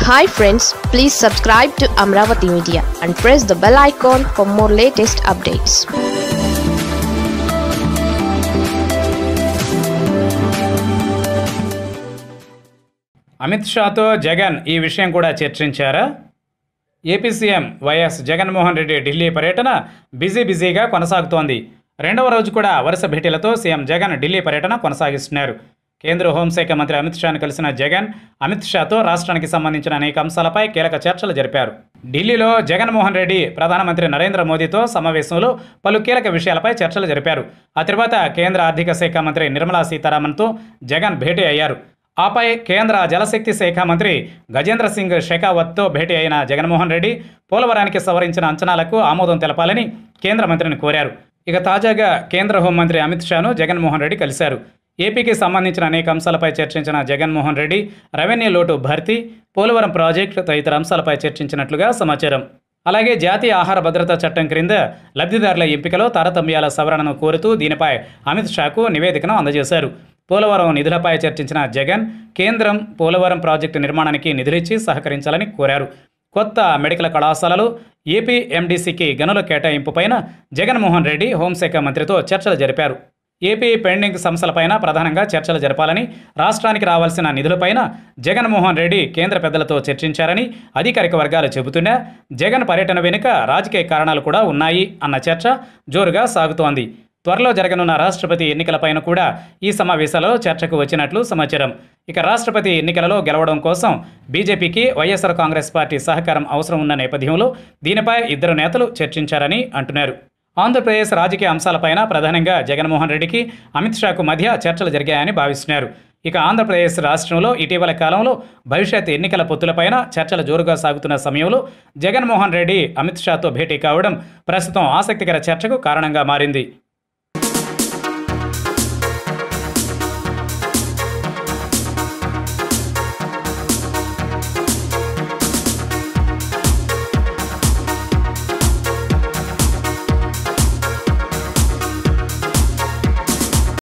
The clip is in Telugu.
hi friends please subscribe to Amaravati media and press the bell icon for more latest updates Amit షాతో జగన్ ఈ విషయం కూడా చర్చించారా AP CM YS Jaganmohan Reddy Delhi పర్యటన బిజీ బిజీగా కొనసాగుతోంది రెండవ రోజు కూడా వరుస భేటీలతో సీఎం జగన్ ఢిల్లీ పర్యటన కొనసాగిస్తున్నారు కేంద్ర హోంశాఖ మంత్రి అమిత్ షాను కలిసిన జగన్ అమిత్ షాతో రాష్ట్రానికి సంబంధించిన అనేక అంశాలపై కీలక చర్చలు జరిపారు ఢిల్లీలో జగన్మోహన్ రెడ్డి ప్రధానమంత్రి నరేంద్ర మోదీతో సమావేశంలో పలు కీలక విషయాలపై చర్చలు జరిపారు ఆ తర్వాత కేంద్ర ఆర్థిక శాఖ మంత్రి నిర్మలా సీతారామన్తో జగన్ భేటీ అయ్యారు ఆపై కేంద్ర జలశక్తి శాఖ మంత్రి గజేంద్ర సింగ్ షెకావత్తో భేటీ అయిన జగన్మోహన్ రెడ్డి పోలవరానికి సవరించిన అంచనాలకు ఆమోదం తెలపాలని కేంద్ర మంత్రిని కోరారు ఇక తాజాగా కేంద్ర హోంమంత్రి అమిత్ షాను జగన్మోహన్ రెడ్డి కలిశారు ఏపీకి సంబంధించిన అనేక అంశాలపై చర్చించిన జగన్మోహన్ రెడ్డి రెవెన్యూ లోటు భర్తీ పోలవరం ప్రాజెక్టు తదితర అంశాలపై చర్చించినట్లుగా సమాచారం అలాగే జాతీయ ఆహార భద్రతా చట్టం క్రింద లబ్ధిదారుల ఎంపికలో తారతమ్యాల సవరణను కోరుతూ దీనిపై అమిత్ షాకు నివేదికను అందజేశారు పోలవరం నిధులపై చర్చించిన జగన్ కేంద్రం పోలవరం ప్రాజెక్టు నిర్మాణానికి నిధులిచ్చి సహకరించాలని కోరారు కొత్త మెడికల్ కళాశాలలు ఏపీ ఎండీసీకి గనుల కేటాయింపుపైన జగన్మోహన్ రెడ్డి హోంశాఖ మంత్రితో చర్చలు జరిపారు ఏపీ పెండింగ్ సమస్యలపైన ప్రధానంగా చర్చలు జరపాలని రాష్ట్రానికి రావాల్సిన నిధులపైన జగన్మోహన్ రెడ్డి కేంద్ర పెద్దలతో చర్చించారని అధికారిక వర్గాలు చెబుతున్నా జగన్ పర్యటన వెనుక రాజకీయ కారణాలు కూడా ఉన్నాయి అన్న చర్చ జోరుగా సాగుతోంది త్వరలో జరగనున్న రాష్ట్రపతి ఎన్నికలపైన కూడా ఈ సమావేశాల్లో చర్చకు వచ్చినట్లు సమాచారం ఇక రాష్ట్రపతి ఎన్నికలలో గెలవడం కోసం బీజేపీకి వైఎస్ఆర్ కాంగ్రెస్ పార్టీ సహకారం అవసరం ఉన్న నేపథ్యంలో దీనిపై ఇద్దరు నేతలు చర్చించారని అంటున్నారు ఆంధ్రప్రదేశ్ రాజకీయ అంశాలపైన ప్రధానంగా జగన్మోహన్ రెడ్డికి అమిత్ షాకు మధ్య చర్చలు జరిగాయని భావిస్తున్నారు ఇక ఆంధ్రప్రదేశ్ రాష్ట్రంలో ఇటీవల కాలంలో భవిష్యత్ ఎన్నికల పొత్తులపైన చర్చలు జోరుగా సాగుతున్న సమయంలో జగన్మోహన్ రెడ్డి అమిత్ షాతో భేటీ కావడం ప్రస్తుతం ఆసక్తికర చర్చకు కారణంగా మారింది